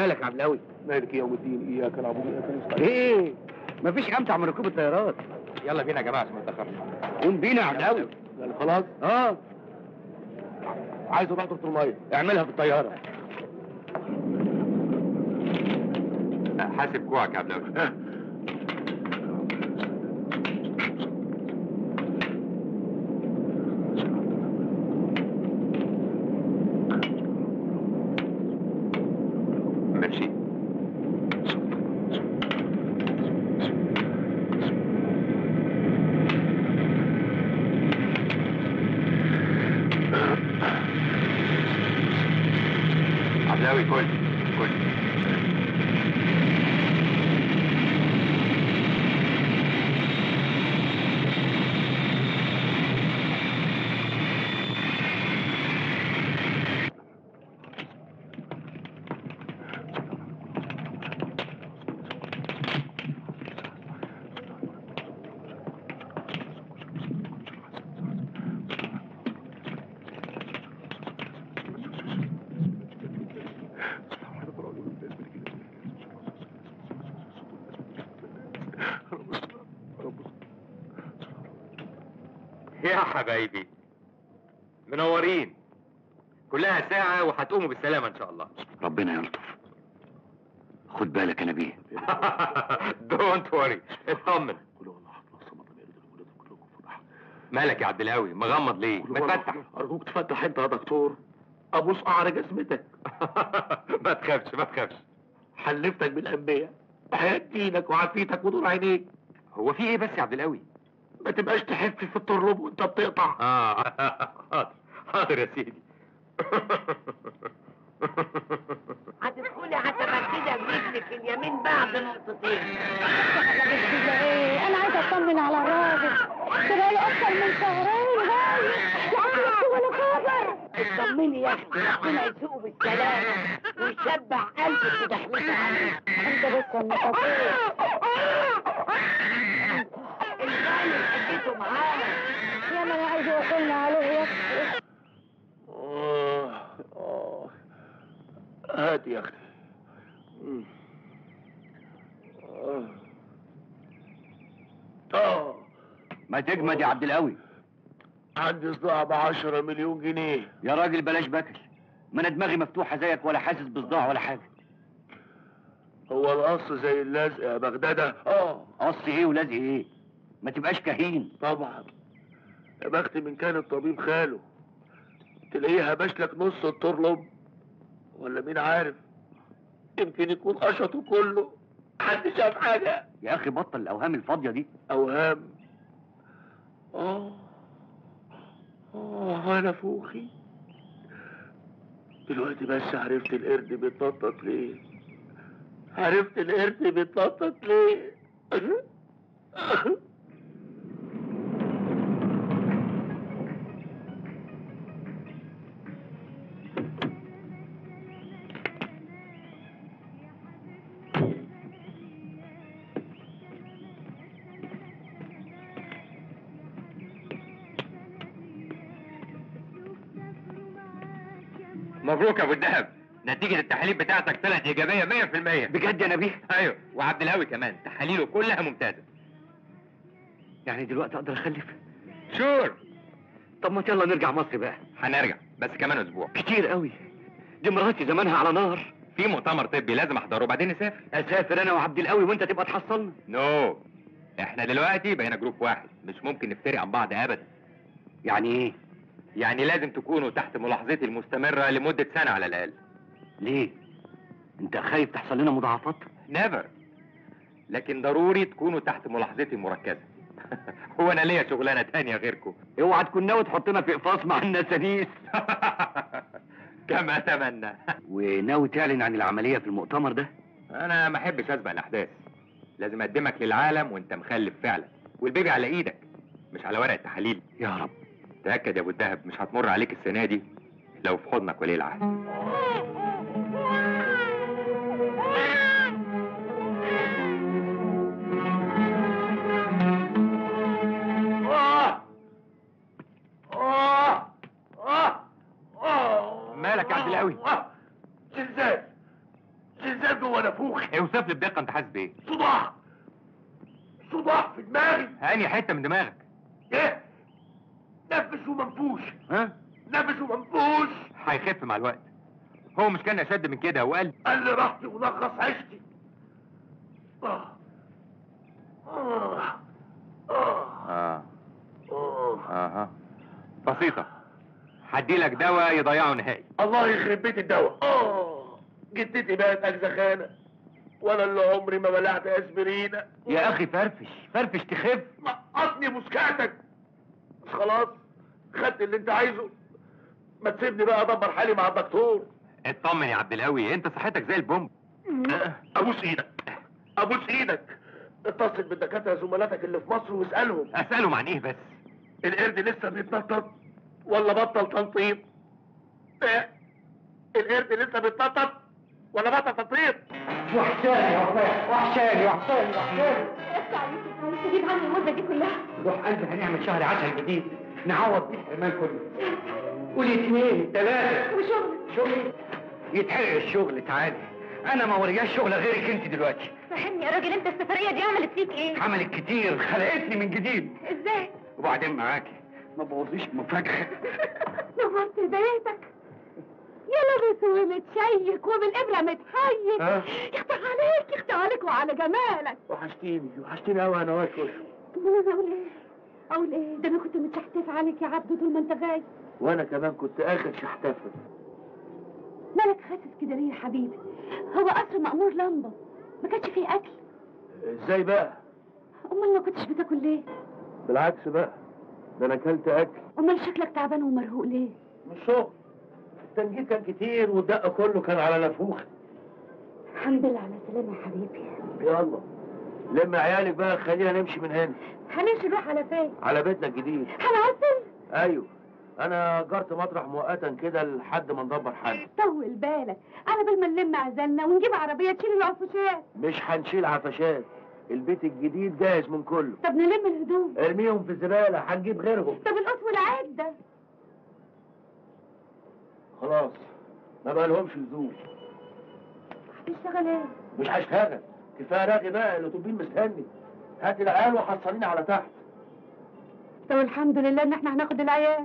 مالك يا عبد القوي مالك يوم الدين اياك نعبد واياك نستعين ايه مفيش امتع من ركوب الطيارات يلا بينا يا جماعه عشان ما نتاخرش قوم بينا يا عبد القوي يعني خلاص اه عايز اروح دكتور الميه اعملها في الطياره حاسب كوعك يا عبد القوي ماشي عبد القوي كل كل يا حبايبي منورين كلها ساعة وهتقوموا بالسلامة إن شاء الله ربنا يلطف خد بالك يا نبيه دونت وري اطمن قولوا والله حفظ الصمد لم يلد ولم يولد كلكم فتح مالك يا عبد القوي مغمض ليه؟ ما تفتح ارجوك تفتح انت يا دكتور ابوس قعر جسمتك ما تخافش ما تخافش حلفتك بالانبياء حياة دينك وعافيتك ونور عينيك هو في ايه بس يا عبد القوي؟ ما تبقاش تحف في الطرلب وانت بتقطع اه حاضر حاضر يا سيدي هتدخلي هتبقى كده برجلك اليمين بعد نقطتين ايه انا عايزه اطمن على الراجل ده بقاله اكتر من شهرين غايب يا عم اكتب ولا خبر اطمني يا اختي ربنا يسوقه بالسلامه ويشبع قلبك ودخلته عليك انت بس المتطير الغالي اللي اديته معانا يا ما انا عايزه يقولنا عليه يا اختي آه آه هات يا أخي مم. آه. آه ما تجمد يا عبد القوي عندي صداع بعشرة مليون جنيه يا راجل بلاش بكر ما انا دماغي مفتوحه زيك ولا حاسس بصداع ولا حاجه هو القص زي اللزق يا بغدادة اه قص ايه ولازق ايه ما تبقاش كهين طبعا يا بختي من كان الطبيب خاله تلاقيه هبش لك نص الطرلب ولا مين عارف يمكن يكون قشطه كله حد شاف حاجة يا اخي بطل الاوهام الفاضيه دي أوهام آه آه أنا فوخي دلوقتي بس عرفت القرد بيتنطط ليه عرفت القرد بيتنطط ليه مبروك يا ابو الدهب نتيجة التحاليل بتاعتك طلعت إيجابية 100% بجد يا نبيه أيوه وعبد القوي كمان تحاليله كلها ممتازة يعني دلوقتي اقدر اخلف شور طب ما يلا نرجع مصر بقى هنرجع بس كمان أسبوع كتير قوي دي مراتي زمانها على نار في مؤتمر طبي لازم أحضره وبعدين نسافر اسافر انا وعبد القوي وانت تبقى تحصلنا نو احنا دلوقتي بقينا جروب واحد مش ممكن نفترق عن بعض ابدا يعني ايه يعني لازم تكونوا تحت ملاحظتي المستمرة لمدة سنة على الأقل ليه انت خايف تحصل لنا مضاعفات نيفر لكن ضروري تكونوا تحت ملاحظتي المركزة هو أنا ليا شغلانة تانية غيركم اوعى تكون ناوي تحطنا في اقفاص مع النسانيس كما أتمنى وناوي تعلن عن العمليه في المؤتمر ده أنا ما أحبش أسبق الأحداث لازم أقدمك للعالم وأنت مخلف فعلا والبيبي على إيدك مش على ورق التحاليل يا رب تأكد يا أبو الدهب مش هتمر عليك السنة دي لو في حضنك ولي العهد آه آه آه آه مالك يا عبد القوي؟ آه. زلزال زلزال منفوخ اوصف لي بدقه انت حاسس بايه صداع صداع في دماغي هاني حته من دماغك ايه نفس ومنفوش ها نفس ومنفوش هيخف مع الوقت هو مش كان اشد من كده وقال قال لي راحتي ولخص عيشتي آه. آه. آه. اه آه. اها بسيطه هديلك دواء يضيعه نهائي الله يخرب بيت الدواء اه جدتي بقت اجزخانه وانا اللي عمري ما بلعت اسبرينه يا اخي فرفش فرفش تخف نقصني مسكاتك بس خلاص خدت اللي انت عايزه ما تسيبني بقى ادبر حالي مع الدكتور اطمن يا عبد القوي انت صحتك زي البومب ابوس ايدك ابوس ايدك اتصل بالدكاتره زملاتك اللي في مصر واسالهم اسالهم عن ايه بس القرد لسه بيتنطط ولا بطل تنطيط إيه؟ القرد لسه بيتنطط ولا بطل تنطيط وحشاني يا وفاء وحشاني وحشاني وحشاني افتح عليك تجيب عني المدة دي كلها روح قلبي هنعمل شهر عسل جديد نعوض بيه الحرمان كله قولي اثنين ثلاثة وشغل شغل يتحرق الشغل تعالي انا ما ورياش شغل غيرك انت دلوقتي فهمني يا راجل انت السفرية دي عملت فيك ايه؟ عملت كتير خلقتني من جديد ازاي؟ وبعدين معاكي ما بوظيش مفاجأة نورت بيتك يا لابس ومتشيك وبالابره متهيك ها؟ يخطر عليك يخطر عليك وعلى جمالك وحشتيني وحشتيني قوي انا واكل طب انا اقول ايه؟ اقول ايه؟ ده انا كنت متشحتف عليك يا عبدو طول ما انت غايب وانا كمان كنت اخر شحتفل مالك خاسس كده ليه يا حبيبي؟ هو قصر مأمور لمبة ما كانش فيه اكل ازاي بقى امال ما كنتش بتاكل ليه؟ بالعكس بقى ده انا اكلت اكل امال شكلك تعبان ومرهوق ليه؟ مش شغل التنجيد كان كتير والدق كله كان على نفوخ الحمد لله على السلامة يا حبيبي يلا لم عيالك بقى خلينا نمشي من هنا هنمشي نروح على فين؟ على بيتنا الجديد هنعسل؟ ايوه انا جرت مطرح مؤقتا كده لحد ما ندبر حالنا طول بالك على بال ما نلم عزلنا ونجيب عربية تشيل العفوشات مش هنشيل عفشات البيت الجديد جاهز من كله طب نلم الهدوم ارميهم في الزبالة هنجيب غيرهم طب القص والعدة خلاص ما بقى لهمش لزوم هتشتغل ايه؟ مش هشتغل كفايه رغي بقى الاتوبيل مستني هات العيال وحصليني على تحت طب الحمد لله ان احنا هناخد العيال